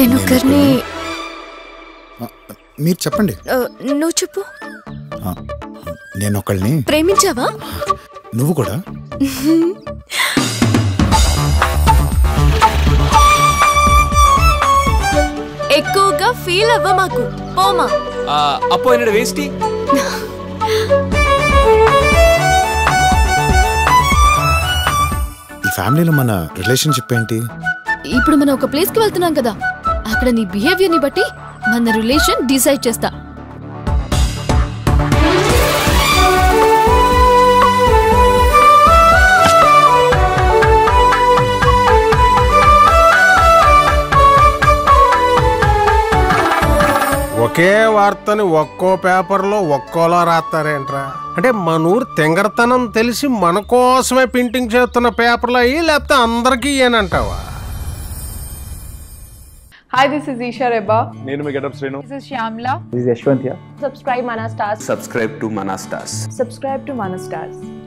నేను ఒకరిని ఆ, మీరు చెప్పండి ఆ, నువ్వు చెప్పు ఆ, నేను ఒకళ్ళని ప్రేమించావా నువ్వు కూడా ఎక్కువగా ఫీల్ అవ్వ మాకు పోమా ఆ, అప్పో என்னோட వేస్టీ ఈ ఫ్యామిలీలో మన రిలేషన్షిప్ ఏంటి ఇప్పుడు మనం ఒక ప్లేస్ కి వెళ్తున్నాం కదా అక్కడ నీ బిహేవియర్ ని బట్టి మన రిలేషన్ డిసైడ్ చేస్తా ఒకే వార్తని ఒక్కో పేపర్లో ఒక్కోలా రాస్తారేంట్రా అంటే మన ఊరు తెంగరతనం తెలిసి మన కోసమే ప్రింటింగ్ చేస్తున్న పేపర్లు అయ్యి లేకపోతే అందరికీ ఏనంటావా Hi, this is Isha Reba. నేను మీ getup Srinu This is Shyamla. This is Yashwant here. Subscribe Mana Stars. Subscribe to Mana stars Subscribe to Mana Stars.